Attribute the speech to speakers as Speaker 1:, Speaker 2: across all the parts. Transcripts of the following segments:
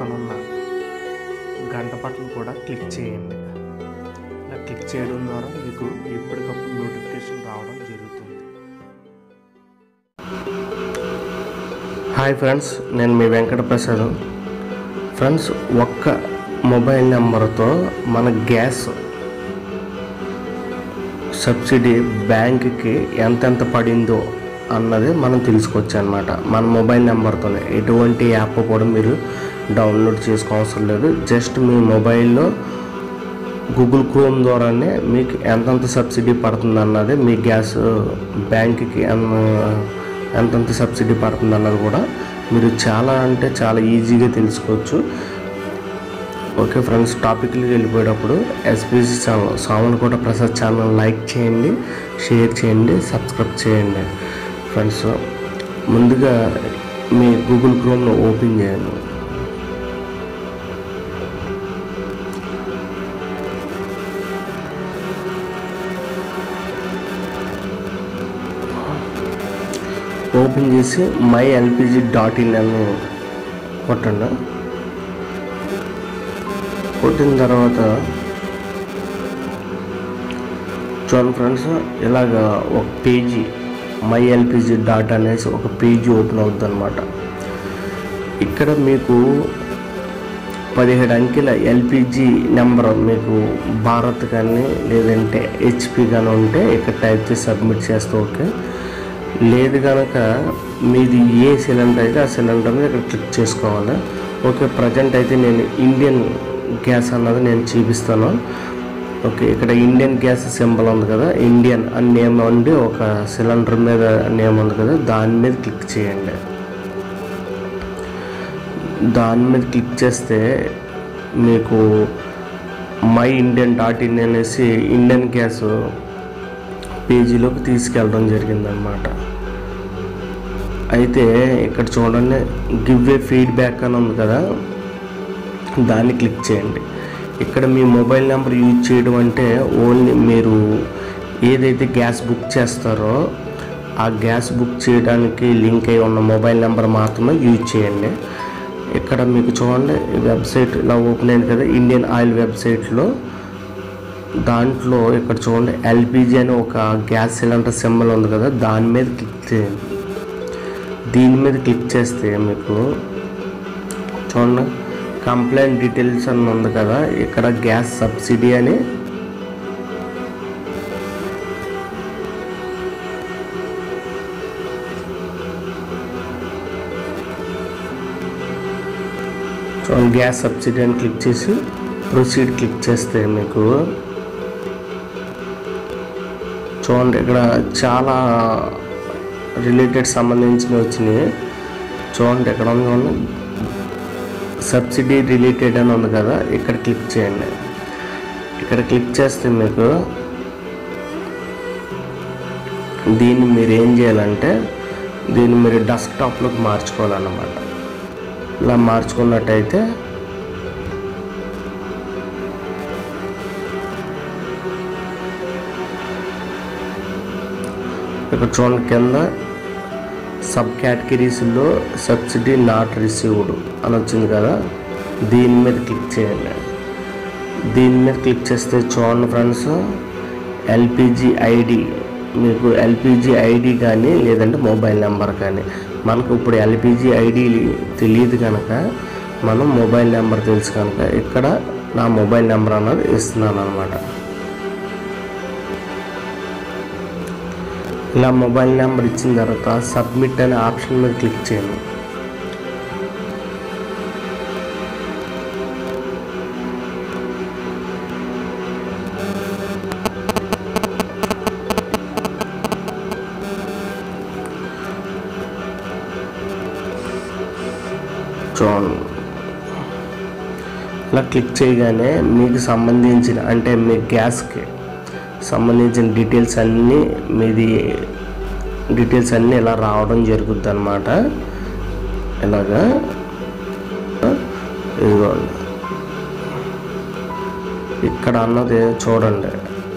Speaker 1: పక్కన ఉన్న గంట బటన్ కూడా క్లిక్ చేయండి ఇలా క్లిక్ చేయడం ద్వారా మీకు ఎప్పటికప్పుడు నోటిఫికేషన్ రావడం జరుగుతుంది హాయ్ ఫ్రెండ్స్ నేను మీ వెంకట ప్రసాద్ ఫ్రెండ్స్ ఒక్క మొబైల్ నెంబర్తో మన గ్యాస్ సబ్సిడీ బ్యాంక్కి ఎంతెంత పడిందో అన్నది మనం తెలుసుకోవచ్చు అనమాట మన మొబైల్ నెంబర్తోనే ఎటువంటి యాప్ కూడా మీరు డౌన్లోడ్ చేసుకోవసరం లేదు జస్ట్ మీ మొబైల్లో గూగుల్ క్రోమ్ ద్వారానే మీకు ఎంతెంత సబ్సిడీ పడుతుంది అన్నది మీ గ్యాస్ బ్యాంక్కి ఎన్- ఎంతెంత సబ్సిడీ పడుతుంది అన్నది కూడా మీరు చాలా అంటే చాలా ఈజీగా తెలుసుకోవచ్చు ఓకే ఫ్రెండ్స్ టాపిక్కి వెళ్ళిపోయేటప్పుడు ఎస్పీసీ ఛానల్ సామన్ కూడా ప్రసాద్ ఛానల్ లైక్ చేయండి షేర్ చేయండి సబ్స్క్రైబ్ చేయండి ఫ్రెండ్స్ ముందుగా మీ గూగుల్ క్రోమ్ను ఓపెన్ చేయండి ఓపెన్ చేసి మై ఎల్పిజి డాట్ ఇన్ అని కొట్టండి కొట్టిన తర్వాత చూడండి ఫ్రెండ్స్ ఇలాగ ఒక పేజీ మై ఎల్పిజి డాట్ అనేసి ఒక పేజీ ఓపెన్ అవుతుంది అనమాట ఇక్కడ మీకు పదిహేడు అంకెల ఎల్పిజి నెంబర్ మీకు భారత్ కానీ లేదంటే హెచ్పి కానీ ఉంటే ఇక్కడ టైప్ చేసి సబ్మిట్ చేస్తే ఓకే లేదు కనుక మీది ఏ సిలిండర్ అయితే ఆ సిలిండర్ మీద ఇక్కడ క్లిక్ చేసుకోవాలి ఓకే ప్రజెంట్ అయితే నేను ఇండియన్ గ్యాస్ అన్నది నేను చూపిస్తాను ఓకే ఇక్కడ ఇండియన్ గ్యాస్ సింబల్ ఉంది కదా ఇండియన్ అని నేమ్ ఉండి ఒక సిలిండర్ మీద నేమ్ ఉంది కదా దాని మీద క్లిక్ చేయండి దాని మీద క్లిక్ చేస్తే మీకు మై ఇండియన్ డాట్ ఇన్ అనేసి ఇండియన్ గ్యాస్ పేజీలోకి తీసుకెళ్ళడం జరిగిందనమాట అయితే ఇక్కడ చూడండి గివ్ ఏ ఫీడ్బ్యాక్ అని ఉంది కదా దాన్ని క్లిక్ చేయండి ఇక్కడ మీ మొబైల్ నెంబర్ యూజ్ చేయడం అంటే ఓన్లీ మీరు ఏదైతే గ్యాస్ బుక్ చేస్తారో ఆ గ్యాస్ బుక్ చేయడానికి లింక్ అయి ఉన్న మొబైల్ నెంబర్ మాత్రమే యూజ్ చేయండి ఇక్కడ మీకు చూడండి ఈ వెబ్సైట్ ఇలా ఓపెన్ అయింది కదా ఇండియన్ ఆయిల్ వెబ్సైట్లో దాంట్లో ఇక్కడ చూడండి ఎల్పిజి అని ఒక గ్యాస్ సిలిండర్ సింబల్ ఉంది కదా దాని మీద క్లిక్ చేయండి దీని మీద క్లిక్ చేస్తే మీకు చూడండి కంప్లైంట్ డీటెయిల్స్ అని ఉంది కదా ఇక్కడ గ్యాస్ సబ్సిడీ అని చూడండి గ్యాస్ సబ్సిడీ అని క్లిక్ చేసి ప్రొసీడ్ క్లిక్ చేస్తే మీకు చూడండి ఇక్కడ చాలా రిలేటెడ్ సంబంధించినవి వచ్చినాయి చూడండి ఎక్కడ ఉంది చూడండి సబ్సిడీ రిలేటెడ్ అని ఉంది కదా ఇక్కడ క్లిక్ చేయండి ఇక్కడ క్లిక్ చేస్తే మీకు దీన్ని మీరు ఏం చేయాలంటే దీన్ని మీరు డెస్క్టాప్లోకి మార్చుకోవాలన్నమాట ఇలా మార్చుకున్నట్టయితే ఇక్కడ చూడండి కింద సబ్ కేటగిరీస్లో సబ్సిడీ నాట్ రిసీవ్డ్ అని వచ్చింది కదా దీని మీద క్లిక్ చేయండి దీని మీద క్లిక్ చేస్తే చూడండి ఫ్రెండ్స్ ఎల్పిజి ఐడి మీకు ఎల్పిజి ఐడి కానీ లేదంటే మొబైల్ నెంబర్ కానీ మనకు ఇప్పుడు ఎల్పిజి ఐడి తెలియదు కనుక మనం మొబైల్ నెంబర్ తెలుసు కనుక ఇక్కడ నా మొబైల్ నెంబర్ అన్నది ఇస్తున్నాను అనమాట ఇలా మొబైల్ నెంబర్ ఇచ్చిన తర్వాత సబ్మిట్ అనే ఆప్షన్ మీద క్లిక్ చేయండి చూడండి ఇలా క్లిక్ చేయగానే మీకు సంబంధించిన అంటే మీ గ్యాస్కి సంబంధించిన డీటెయిల్స్ అన్నీ మీది డీటెయిల్స్ అన్నీ ఇలా రావడం జరుగుద్ది అనమాట ఇలాగా ఇదిగోండి ఇక్కడ అన్నది చూడండి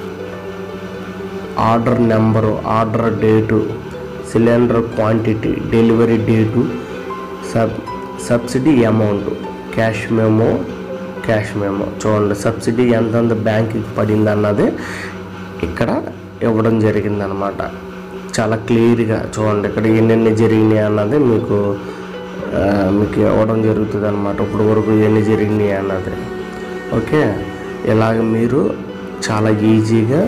Speaker 1: order number order date cylinder quantity delivery date sub subsidy amount cash memo cash memo చూడండి సబ్సిడీ ఎంతెంత బ్యాంక్కి పడింది అన్నది ఇక్కడ ఇవ్వడం జరిగిందనమాట చాలా క్లియర్గా చూడండి ఇక్కడ ఎన్నెన్ని జరిగినాయి అన్నది మీకు ఆ, మీకు ఇవ్వడం జరుగుతుంది అనమాట ఇప్పుడు వరకు ఎన్ని జరిగినాయి అన్నది ఓకే ఇలాగ మీరు చాలా ఈజీగా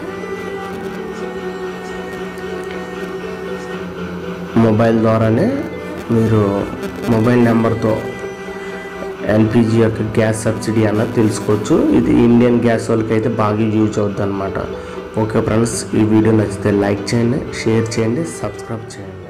Speaker 1: మొబైల్ ద్వారానే మీరు మొబైల్ నెంబర్తో ఎల్పిజి యొక్క గ్యాస్ సబ్సిడీ అన్నది తెలుసుకోవచ్చు ఇది ఇండియన్ గ్యాస్ వాళ్ళకి అయితే బాగా యూజ్ అవుతుంది అనమాట ఓకే ఫ్రెండ్స్ ఈ వీడియో నచ్చితే లైక్ చేయండి షేర్ చేయండి సబ్స్క్రైబ్ చేయండి